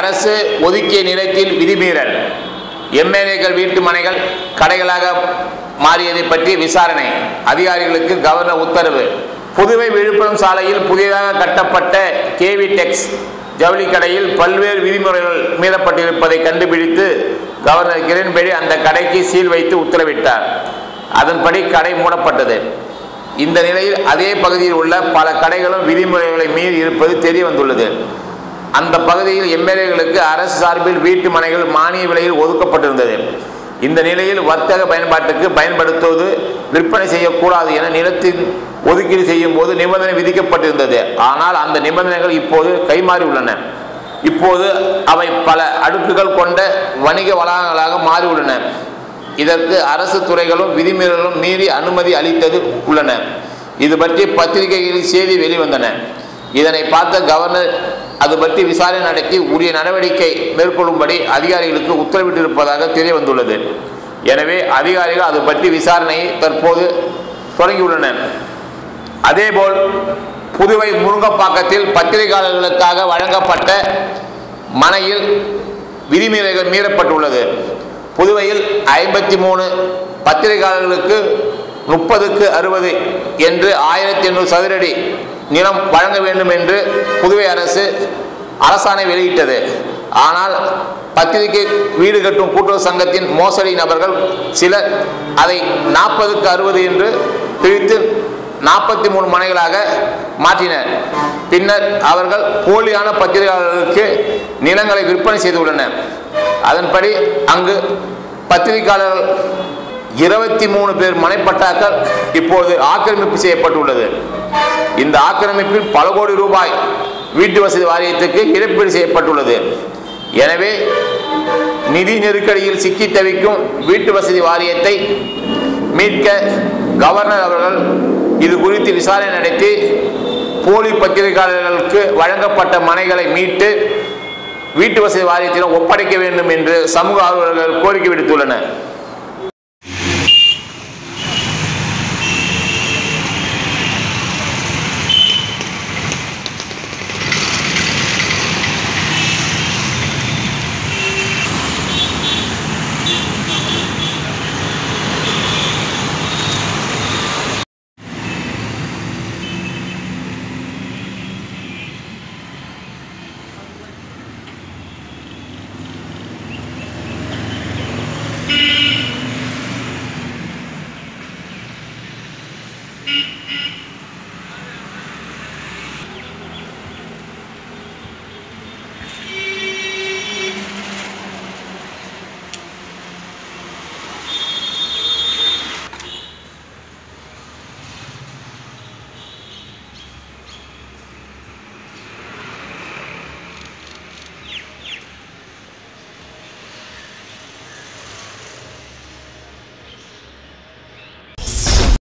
அரசு ஒதுக்கிய நிலத்தில் விதிமீறல் எம்எல்ஏக்கள் வீட்டு மனைகள் கடைகளாக மாறியதை பற்றி விசாரணை அதிகாரிகளுக்கு கவர்னர் உத்தரவு புதுவை விழுப்புரம் சாலையில் புதியதாக கட்டப்பட்ட கேவி டெக்ஸ் ஜவுளி கடையில் பல்வேறு விதிமுறைகள் மீறப்பட்டிருப்பதை கண்டுபிடித்து கவர்னர் கிரண்பேடி அந்த கடைக்கு சீல் வைத்து உத்தரவிட்டார் அதன்படி கடை மூடப்பட்டது இந்த நிலையில் அதே பகுதியில் உள்ள பல கடைகளும் விதிமுறைகளை மீறி இருப்பது தெரிய வந்துள்ளது அந்த பகுதியில் எம்எல்ஏகளுக்கு அரசு சார்பில் வீட்டு மனைகள் மானிய விலையில் ஒதுக்கப்பட்டிருந்தது இந்த நிலையில் வர்த்தக பயன்பாட்டுக்கு பயன்படுத்துவது விற்பனை செய்யக்கூடாது என நிலத்தின் ஒதுக்கீடு செய்யும் போது நிபந்தனை விதிக்கப்பட்டிருந்தது ஆனால் அந்த நிபந்தனைகள் இப்போது கைமாறி உள்ளன இப்போது அவை பல அடுக்குகள் கொண்ட வணிக வளாகங்களாக மாறியுள்ளன இதற்கு அரசு துறைகளும் விதிமீறலும் மீறி அனுமதி அளித்தது உள்ளன இது பற்றி பத்திரிகைகளில் செய்தி வெளிவந்தன இதனை பார்த்த கவர்னர் அது பற்றி விசாரணை நடத்தி உரிய நடவடிக்கை மேற்கொள்ளும்படி அதிகாரிகளுக்கு உத்தரவிட்டிருப்பதாக தெரிய வந்துள்ளது எனவே அதிகாரிகள் அது பற்றி விசாரணையை தற்போது தொடங்கியுள்ளனர் அதேபோல் புதுவை முருங்கப்பாக்கத்தில் பத்திரிகையாளர்களுக்காக வழங்கப்பட்ட மனையில் விதிமீறல்கள் மீறப்பட்டுள்ளது புதுவையில் ஐம்பத்தி மூணு பத்திரிகையாளர்களுக்கு முப்பதுக்கு அறுபது என்று ஆயிரத்தி எண்ணூறு சதுரடி நிலம் வழங்க வேண்டும் என்று புதுவை அரசு அரசாணை வெளியிட்டது ஆனால் பத்திரிகை வீடு கட்டும் கூட்டுறவு சங்கத்தின் மோசடி நபர்கள் சிலர் அதை நாற்பதுக்கு அறுபது என்று பிரித்து நாற்பத்தி மூணு மனைகளாக மாற்றினர் பின்னர் அவர்கள் போலியான பத்திரிகையாளர்களுக்கு நிலங்களை விற்பனை செய்துள்ளனர் அதன்படி அங்கு பத்திரிகையாளர்கள் இருபத்தி மூணு பேர் மனைப்பட்டாக்கள் இப்போது ஆக்கிரமிப்பு செய்யப்பட்டுள்ளது இந்த ஆக்கிரமிப்பில் பல கோடி ரூபாய் வீட்டு வசதி வாரியத்துக்கு இழப்பீடு செய்யப்பட்டுள்ளது எனவே நிதி நெருக்கடியில் சிக்கி தவிக்கும் வீட்டு வசதி வாரியத்தை மீட்க கவர்னர் அவர்கள் இது குறித்து விசாரணை நடத்தி போலி பத்திரிகையாளர்களுக்கு வழங்கப்பட்ட மனைகளை மீட்டு வீட்டு வசதி வாரியத்திடம் ஒப்படைக்க வேண்டும் என்று சமூக ஆர்வலர்கள் கோரிக்கை விடுத்துள்ளனர்